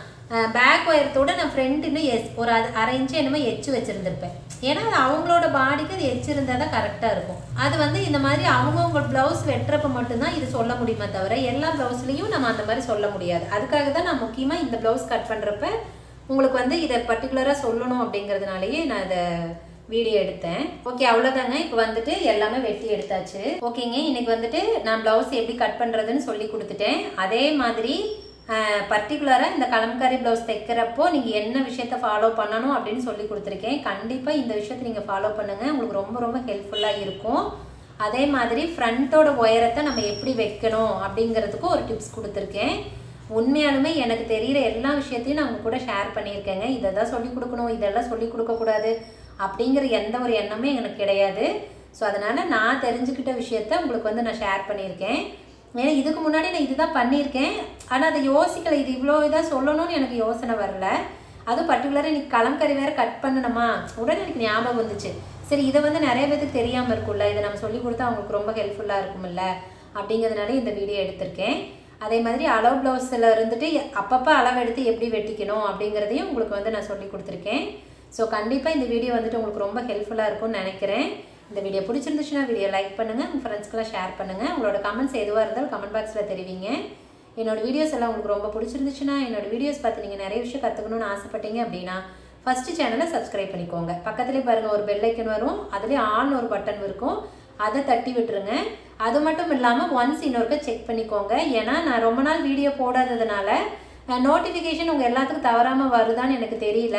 [SPEAKER 1] பேக் ஒயரத்தோட நான் ஃப்ரண்ட் இன்னும் எஸ் ஒரு அது அரை இன்ச்சு என்னமோ எச்சு வச்சுருந்துருப்பேன் ஏன்னா அது அவங்களோட பாடிக்கு அது எச்சு இருந்தால் தான் கரெக்டாக இருக்கும் அது வந்து இந்த மாதிரி அவங்கவுங்க ப்ளவுஸ் வெட்டுறப்ப மட்டும்தான் இது சொல்ல முடியுமே தவிர எல்லா ப்ளவுஸ்லேயும் நம்ம அந்த மாதிரி சொல்ல முடியாது அதுக்காக தான் நான் முக்கியமாக இந்த ப்ளவுஸ் கட் பண்ணுறப்ப உங்களுக்கு வந்து இதை பர்டிகுலராக சொல்லணும் அப்படிங்கிறதுனாலயே நான் இதை வீடியோ எடுத்தேன் ஓகே அவ்வளோதாங்க இப்போ வந்துட்டு எல்லாமே வெட்டி எடுத்தாச்சு ஓகேங்க இன்னைக்கு வந்துட்டு நான் ப்ளவுஸ் எப்படி கட் பண்ணுறதுன்னு சொல்லி கொடுத்துட்டேன் அதே மாதிரி பர்டிகுலராக இந்த கலம்காரி ப்ளவுஸ் தைக்கிறப்போ நீங்கள் என்ன விஷயத்த ஃபாலோ பண்ணணும் அப்படின்னு சொல்லி கொடுத்துருக்கேன் கண்டிப்பாக இந்த விஷயத்தை நீங்கள் ஃபாலோ பண்ணுங்கள் உங்களுக்கு ரொம்ப ரொம்ப ஹெல்ப்ஃபுல்லாக இருக்கும் அதே மாதிரி ஃப்ரண்ட்டோட உயரத்தை நம்ம எப்படி வைக்கணும் அப்படிங்கிறதுக்கும் ஒரு டிப்ஸ் கொடுத்துருக்கேன் உண்மையாலுமே எனக்கு தெரிகிற எல்லா விஷயத்தையும் நான் உங்க கூட ஷேர் பண்ணியிருக்கேங்க இதை தான் சொல்லிக் கொடுக்கணும் இதெல்லாம் சொல்லிக் கொடுக்கக்கூடாது அப்படிங்கிற எந்த ஒரு எண்ணமே எனக்கு கிடையாது ஸோ அதனால் நான் தெரிஞ்சுக்கிட்ட விஷயத்த உங்களுக்கு வந்து நான் ஷேர் பண்ணியிருக்கேன் ஏன்னா இதுக்கு முன்னாடி நான் இதுதான் பண்ணியிருக்கேன் ஆனால் அதை யோசிக்கலை இது இவ்வளோ இதாக சொல்லணும்னு எனக்கு யோசனை வரல அதுவும் பர்டிகுலராக இன்னைக்கு கலம்கறி வேறு கட் பண்ணணுமா உடனே எனக்கு ஞாபகம் வந்துச்சு சரி இதை வந்து நிறைய பேருக்கு தெரியாமல் இருக்கும்ல இதை நம்ம சொல்லி கொடுத்தா அவங்களுக்கு ரொம்ப ஹெல்ப்ஃபுல்லாக இருக்கும்ல அப்படிங்கிறதுனால இந்த வீடியோ எடுத்திருக்கேன் அதே மாதிரி அளவு ப்ளவுஸில் இருந்துட்டு அப்பப்போ அளவு எடுத்து எப்படி வெட்டிக்கணும் அப்படிங்கிறதையும் உங்களுக்கு வந்து நான் சொல்லி கொடுத்துருக்கேன் ஸோ கண்டிப்பாக இந்த வீடியோ வந்துட்டு உங்களுக்கு ரொம்ப ஹெல்ப்ஃபுல்லாக இருக்கும்னு நினைக்கிறேன் இந்த வீடியோ பிடிச்சிருந்துச்சுன்னா வீடியோ லைக் பண்ணுங்கள் உங்கள் ஃப்ரெண்ட்ஸ்க்கெல்லாம் ஷேர் பண்ணுங்கள் உங்களோட கமெண்ட்ஸ் எதுவாக இருந்தாலும் கமெண்ட் பாக்ஸில் தெரிவிங்க என்னோட வீடியோஸ் எல்லாம் உங்களுக்கு ரொம்ப பிடிச்சிருந்துச்சுன்னா என்னோட வீடியோஸ் பார்த்து நீங்கள் நிறைய விஷயம் கற்றுக்கணும்னு ஆசைப்பட்டீங்க அப்படின்னா ஃபஸ்ட்டு சேனலை சப்ஸ்கிரைப் பண்ணிக்கோங்க பக்கத்துலேயே பாருங்கள் ஒரு பெல் ஐக்கன் வரும் அதுலேயே ஆன் ஒரு பட்டன் இருக்கும் அதை தட்டி விட்டுருங்க அது மட்டும் இல்லாமல் ஒன்ஸ் இன்னொருக்க செக் பண்ணிக்கோங்க ஏன்னா நான் ரொம்ப நாள் வீடியோ போடாததுனால நோட்டிஃபிகேஷன் உங்கள் எல்லாத்துக்கும் தவறாமல் வருதான்னு எனக்கு தெரியல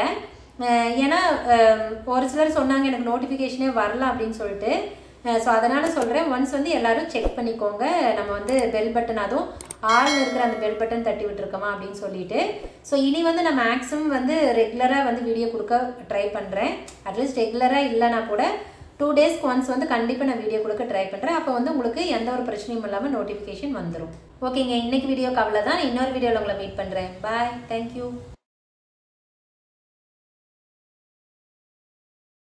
[SPEAKER 1] ஏன்னா ஒரு சிலர் சொன்னாங்க எனக்கு நோட்டிஃபிகேஷனே வரல அப்படின்னு சொல்லிட்டு ஸோ அதனால் சொல்கிறேன் ஒன்ஸ் வந்து எல்லோரும் செக் பண்ணிக்கோங்க நம்ம வந்து பெல் பட்டன் அதுவும் ஆள் இருக்கிற அந்த பெல் பட்டன் தட்டி விட்டுருக்கோமா அப்படின்னு சொல்லிட்டு ஸோ இனி வந்து நான் மேக்ஸிமம் வந்து ரெகுலராக வந்து வீடியோ கொடுக்க ட்ரை பண்ணுறேன் அட்லீஸ்ட் ரெகுலராக இல்லைனா கூட டூ டேஸ்க்கு ஒன்ஸ் வந்து கண்டிப்பாக நான் வீடியோ கொடுக்க ட்ரை பண்ணுறேன் அப்போ வந்து உங்களுக்கு எந்த ஒரு பிரச்சனையும் இல்லாமல் நோட்டிஃபிகேஷன் வந்துடும் ஓகேங்க இன்னைக்கு வீடியோக்கு அவ்வளோதான் இன்னொரு வீடியோவில் உங்களை மீட் பண்ணுறேன் பாய் தேங்க்யூ